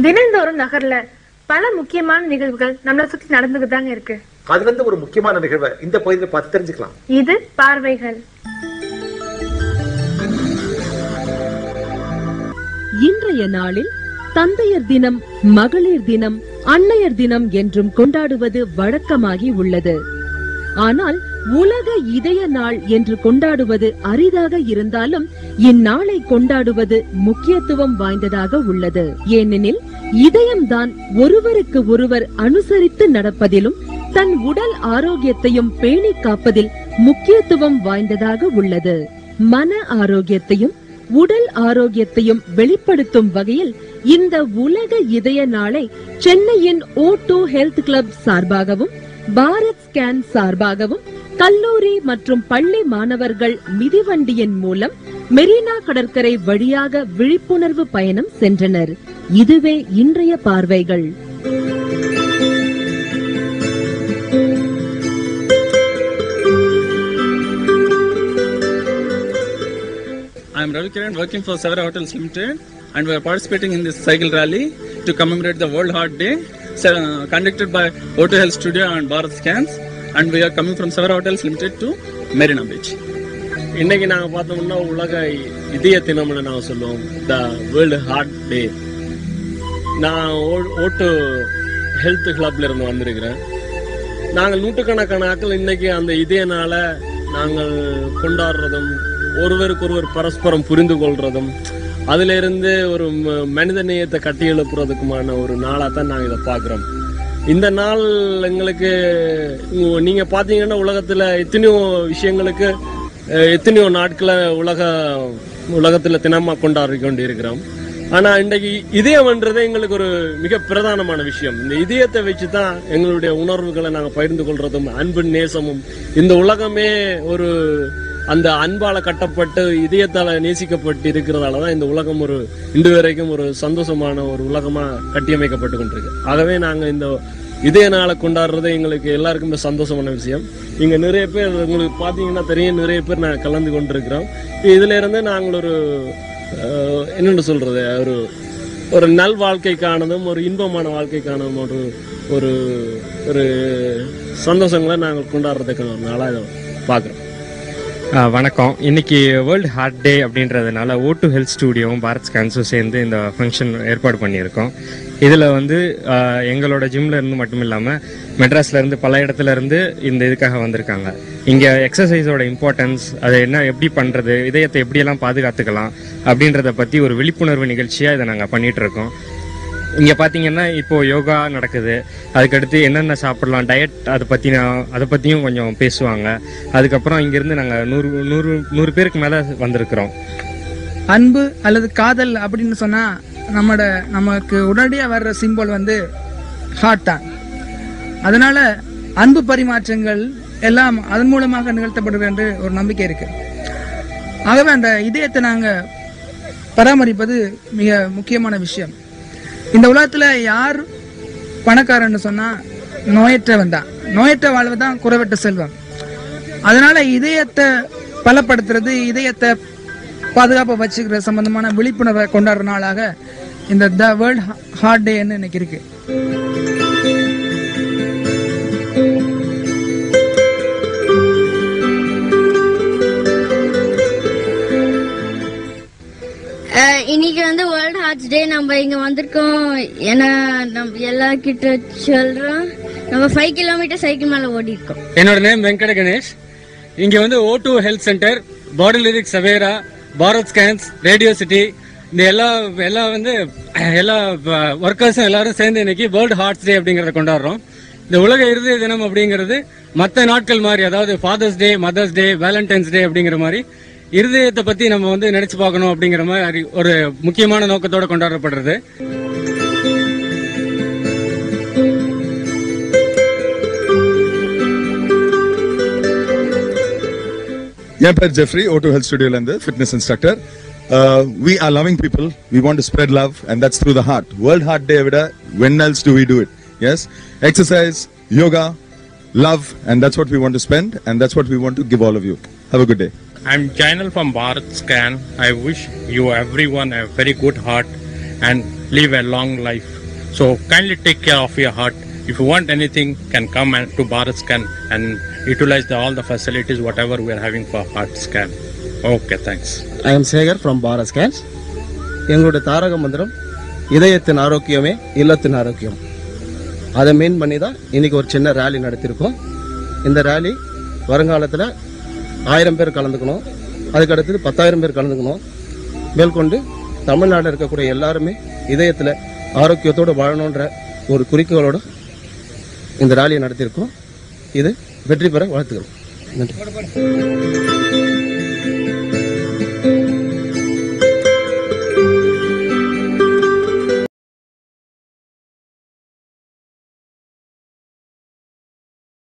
தினந்தோறும் நகர்ல பல முக்கியமான நிகழ்வுகள் நம்மளை சுத்தி நடந்துட்டு தாங்க இருக்கு அதுல இருந்து ஒரு முக்கியமான நிகழ்வை இந்த பகுதியில் பார்த்து தெரிஞ்சுக்கலாம் இது பார்வைகள் இன்றைய நாளில் தந்தையர் தினம் மகளிர் தினம் அன்னையர் தினம் என்றும் கொண்டாடுவது வழக்கமாகி உள்ளது ஆனால் உலக இதய நாள் என்று கொண்டாடுவது அரிதாக இருந்தாலும் இந்நாளை கொண்டாடுவது முக்கியத்துவம் வாய்ந்ததாக உள்ளது ஏனெனில் இதயம்தான் ஒருவருக்கு ஒருவர் அனுசரித்து நடப்பதிலும் தன் உடல் ஆரோக்கியத்தையும் பேணி காப்பதில் முக்கியத்துவம் வாய்ந்ததாக உள்ளது மன ஆரோக்கியத்தையும் உடல் ஆரோக்கியத்தையும் வெளிப்படுத்தும் வகையில் இந்த உலக இதய நாளை சென்னையின் ஓ டூ ஹெல்த் கிளப் சார்பாகவும் பாரத் ஸ்கேன் சார்பாகவும் கல்லூரி மற்றும் பள்ளி மாணவர்கள் மிதிவண்டியின் மூலம் மெரினா கடற்கரை வழியாக விழிப்புணர்வு பயணம் சென்றனர் இதுவே இன்றைய பார்வைகள் I am Ravi Kiran working for Savara Hotels Limited and we are participating in this cycle rally to commemorate the World Heart Day so, conducted by Auto Health Studio and Bharat Scans and we are coming from Savara Hotels Limited to Marina Beach. இன்னைக்கு நாங்க பார்த்தோம்னா உலக இதய தினம்னு நான் சொல்லுவோம் the world Heart டே நான் ஓ- ஓட்டு health கிளப்ல இருந்து வந்திருக்கிறேன் நாங்கள் நூற்றுக்கணக்கான ஆட்கள் இன்னைக்கு அந்த இதயனால நாங்கள் கொண்டாடுறதும் ஒருவருக்கொருவர் பரஸ்பரம் புரிந்து கொள்றதும் அதுல இருந்து ஒரு ம- மனித நேயத்தை கட்டி எழுப்புறதுக்குமான ஒரு நாளா தான் நாங்கள் இதை பார்க்குறோம் இந்த நாள் எங்களுக்கு உ- நீங்க பாத்தீங்கன்னா உலகத்துல எத்தனையோ விஷயங்களுக்கு அஹ், எத்தனையோ நாட்களை உலக உலகத்துல தினமா கொண்டாடி கொண்டு இருக்கிறோம் ஆனா இன்றைக்கு இதயம்ன்றது எங்களுக்கு ஒரு மிக பிரதானமான விஷயம் இந்த இதயத்தை வச்சு தான் எங்களுடைய உணர்வுகளை நாங்க பகிர்ந்து கொள்றதும் அன்பு நேசமும் இந்த உலகமே ஒரு அந்த அன்பால கட்டப்பட்டு இதயத்தால நேசிக்கப்பட்டு இருக்கிறதால தான் இந்த உலகம் ஒரு இன்று வரைக்கும் ஒரு சந்தோஷமான ஒரு உலகமா கட்டியமைக்கப்பட்டு கொண்டிருக்கு ஆகவே நாங்க இந்த இதய நாளை கொண்டாடுறது எங்களுக்கு எல்லாருக்குமே சந்தோஷமான விஷயம் இங்க நிறைய பேர் உங்களுக்கு பாத்தீங்கன்னா தெரியும் நிறைய பேர் நாங்கள் கலந்து கொண்டிருக்கிறோம் இதுல இருந்து நாங்கள் ஒரு அஹ், என்னன்னு சொல்றது ஒரு ஒரு நல் வாழ்க்கைக்கானதும் ஒரு இன்பமான வாழ்க்கைக்கானதும் ஒரு ஒரு ஒரு சந்தோஷங்களை நாங்கள் கொண்டாடுறதுக்கான ஒரு நாளாக இதை பார்க்குறோம் ஆ, வணக்கம் இன்னைக்கு வேர்ல்டு ஹார்ட் டே அப்படின்றதுனால ஓ டு ஹெல்த் ஸ்டூடியோவும் பாரத் ஸ்கேன்ஸும் சேர்ந்து இந்த ஃபங்க்ஷன் ஏற்பாடு பண்ணியிருக்கோம் இதில் வந்து ஆ, எங்களோட ஜிம்ல இருந்து மட்டும் இல்லாமல் மெட்ராஸ்ல இருந்து பல இடத்துல இருந்து இந்த இதுக்காக வந்திருக்காங்க இங்கே எக்ஸசைஸோட இம்பார்ட்டன்ஸ் அதை என்ன எப்படி பண்ணுறது இதயத்தை எப்படியெல்லாம் பாதுகாத்துக்கலாம் அப்படின்றத பற்றி ஒரு விழிப்புணர்வு நிகழ்ச்சியாக இதை நாங்கள் பண்ணிட்டு இருக்கோம் இங்க பாத்தீங்கன்னா இப்போ யோகா நடக்குது அதுக்கடுத்து என்னென்ன சாப்பிடலாம் டயட் அதை பத்தி அதை பத்தியும் கொஞ்சம் பேசுவாங்க அதுக்கப்புறம் இங்கிருந்து நாங்க நூறு நூறு நூறு பேருக்கு மேல வந்திருக்கிறோம் அன்பு அல்லது காதல் அப்படின்னு சொன்னா நம்மட நமக்கு உடனடியாக வர்ற சிம்பல் வந்து ஹார்ட் தான் அதனால அன்பு பரிமாற்றங்கள் எல்லாம் அதன் மூலமாக நிகழ்த்தப்படுகிறது என்று ஒரு நம்பிக்கை இருக்கு ஆகவே அந்த இதயத்தை நாங்க பராமரிப்பது மிக முக்கியமான விஷயம் இந்த உலகத்துல யார் பணக்காரன்னு சொன்னா நோயற்றவன் தான் நோயற்ற வாழ்வு தான் குறைவற்ற செல்வம் அதனால இதயத்தை பலப்படுத்துறது இதயத்தை பாதுகாப்பை வச்சுக்கிற சம்பந்தமான விழிப்புணர்வை கொண்டாடுற நாளாக இந்த த வேர்ல்ட் ஹார்ட் டேன்னு இன்னைக்கு இருக்கு அஹ் இன்னைக்கு வந்து வேர்ல்ட் ஹார்ட்ஸ் டே நம்ம இங்க வந்திருக்கோம் ஏன்னா நம்ம எல்லா கிட்ட சொல்றோம் நம்ம ஃபைவ் கிலோமீட்டர் சைக்கிள் மேல ஓடி இருக்கோம் என்னோட நேம் வெங்கட கணேஷ் இங்க வந்து O two health centre body lyric Savera Bharat scans radio city இந்த எல்லா எல்லா வந்து எல்லா ஒர்க்கர்ஸும் எல்லாரும் சேர்ந்து இன்னைக்கு வேர்ல்டு ஹார்ட்ஸ் டே அப்படிங்கறத கொண்டாடுறோம் இந்த உலக இருதய தினம் அப்படிங்கிறது மற்ற நாட்கள் மாதிரி அதாவது Father's Day Mother's Day Valentine's Day அப்படிங்கிற மாதிரி இருதயத்தை பத்தி நம்ம வந்து நினைச்சு பார்க்கணும் அப்படிங்கிற மாதிரி ஒரு முக்கியமான நோக்கத்தோட கொண்டாடப்படுறது என் பேர் ஜெஃப்ரி ஓட்டோ ஹெல்த் ஸ்டுடியோல இருந்து fitness instructor we are loving people we want to spread love and that's through the heart World Heart Day with when else to we do it yes exercise yoga love and that's what we want to spend and that's what we want to give all of you have a good day I'm Jainal from Bharat Scan. I wish you everyone a very good heart and live a long life. So kindly take care of your heart. If you want anything, can come and to Bharat Scan and utilize the, all the facilities whatever we are having for heart scan. Okay, thanks. I am Shekar from Bharat scans எங்களுடைய தாரக மந்திரம் இதயத்தின் ஆரோக்கியமே இல்லத்தின் ஆரோக்கியம் அதை main பண்ணி தான் இன்னைக்கு ஒரு சின்ன ரேலி நடத்தியிருக்கோம் இந்த ரேலி வருங்காலத்தில் ஆயிரம் பேர் கலந்துக்கணும் அதுக்கடுத்தது பத்தாயிரம் பேர் கலந்துக்கணும் மேற்கொண்டு தமிழ்நாட்டில் இருக்கக்கூடிய எல்லாருமே இதயத்தில் ஆரோக்கியத்தோடு வாழணுன்ற ஒரு குறிக்கோளோட இந்த ரேலியை நடத்தியிருக்கோம் இது வெற்றி பெற வாழ்த்துக்கிறோம் நன்றி